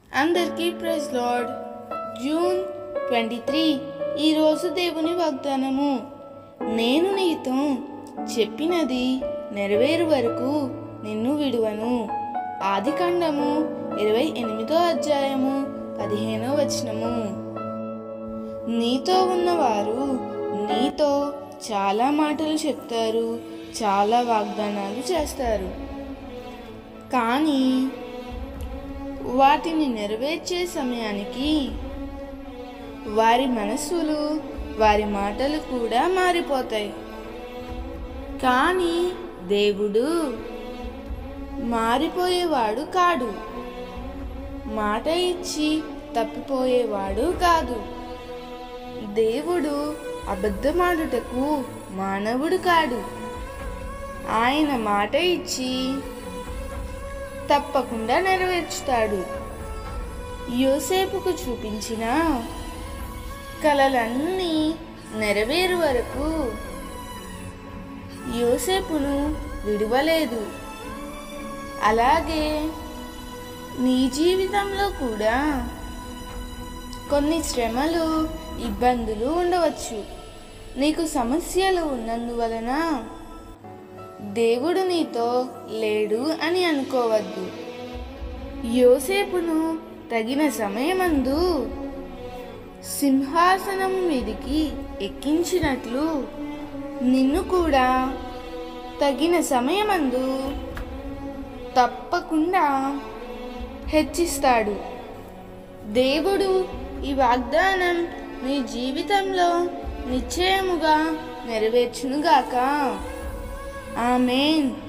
అందరికీ praise Lord June twenty three ఈరోజు దేవుని వాగ్దానము నేను నీతో చెప్పినది నెరవేరు వరకు నిన్ను విడువను ఆది కాండము ఇరవై ఎనిమిదో అధ్యాయము పదిహేనో వచనము నీతో ఉన్నవారు నీతో చాలా మాటలు చెప్తారు చాలా వాగ్దానాలు చేస్తారు కానీ వాటిని నెరవేర్చే సమయానికి వారి మనస్సులు వారి మాటలు కూడా మారిపోతాయి కానీ దేవుడు మారిపోయేవాడు కాడు మాట ఇచ్చి తప్పిపోయేవాడు కాదు దేవుడు అబద్ధమాడుటకు మానవుడు కాడు ఆయన మాట ఇచ్చి తప్పకుండా నెరవేర్చుతాడు యోసేపుకు చూపించిన కలలన్నీ నెరవేరు వరకు యోసేపును విడవలేదు అలాగే నీ జీవితంలో కూడా కొన్ని శ్రమలు ఇబ్బందులు ఉండవచ్చు నీకు సమస్యలు ఉన్నందువలన దేవుడు నీతో లేడు అని అనుకోవద్దు యోసేపును తగిన సమయమందు సింహాసనం మీదికి ఎక్కించినట్లు నిన్ను కూడా తగిన సమయమందు తప్పకుండా హెచ్చిస్తాడు దేవుడు ఈ వాగ్దానం నీ జీవితంలో నిశ్చయముగా నెరవేర్చునుగాక ఆమెన్